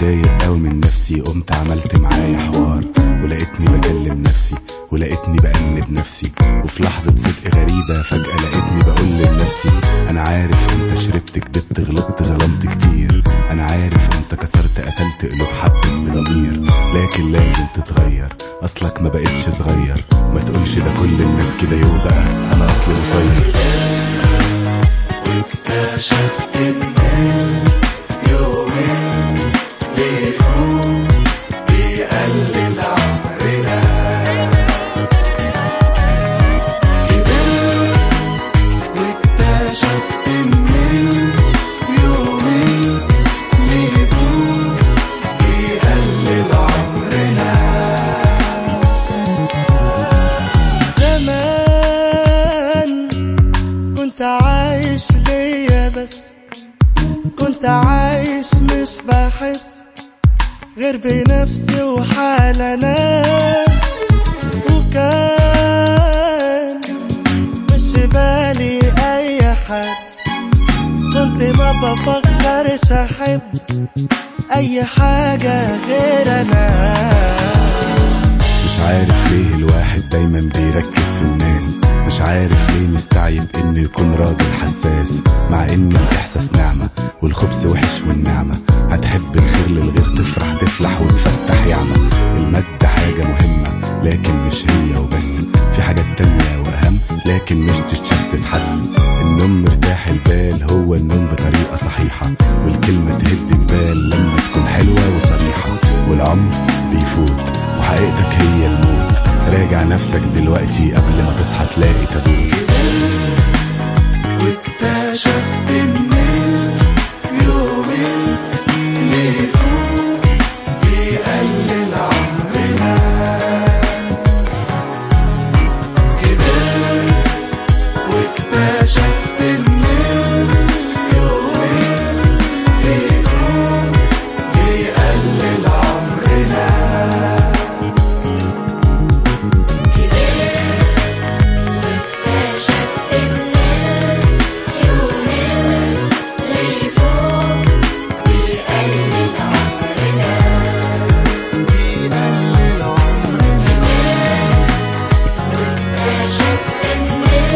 متضايق قوي من نفسي قمت عملت معايا حوار ولقيتني بكلم نفسي ولقيتني بأنب نفسي وفي لحظة صدق غريبة فجأة لقيتني بقول لنفسي أنا عارف أنت شربت كدبت غلطت ظلمت كتير أنا عارف أنت كسرت قتلت قلوب حد بضمير لكن لازم تتغير أصلك ما بقتش صغير ما تقولش ده كل الناس كده يو بقى أنا أصلي قصير واكتشفت ان يومين ليكون بيقلل عمرنا كبرت واكتشفت ان يومين ليكون بيقلل عمرنا زمان كنت عايش ليا بس كنت عايش مش بحس غير بنفسي وحالنا وكان مش في بالي اي حد كنت ما بفكرش احب اي حاجة غير انا مش عارف ليه الواحد دايما بيركز في الناس مش عارف ليه مستعيب انه يكون راجل حساس مع ان الاحساس نعمة والخبز وحش والنعمة هتحب الخير للغير تفرح تفلح وتفتح يعمى المادة حاجة مهمة لكن مش هي وبس في حاجات تانية واهم لكن مش تشتاف تتحس النوم مرتاح البال هو النوم بطريقة صحيحة والكلمة تهد البال لما تكون حلوة وصريحة والعمر بيفوت وحقيقتك هي الموت راجع نفسك دلوقتي قبل ما تصحى تلاقي تابوت واكتشفت ان يومين ليكون بيقلل عمرنا كبرت واكتشفت ان يومين ليكون بيقلل عمرنا اكتشفت ان يومين ليفوق بيقلل عمرنا اكتشفت ان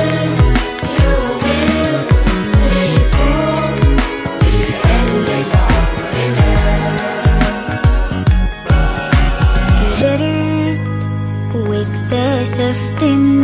يومين ليفوق بيقلل عمرنا كبرت واكتشفت ان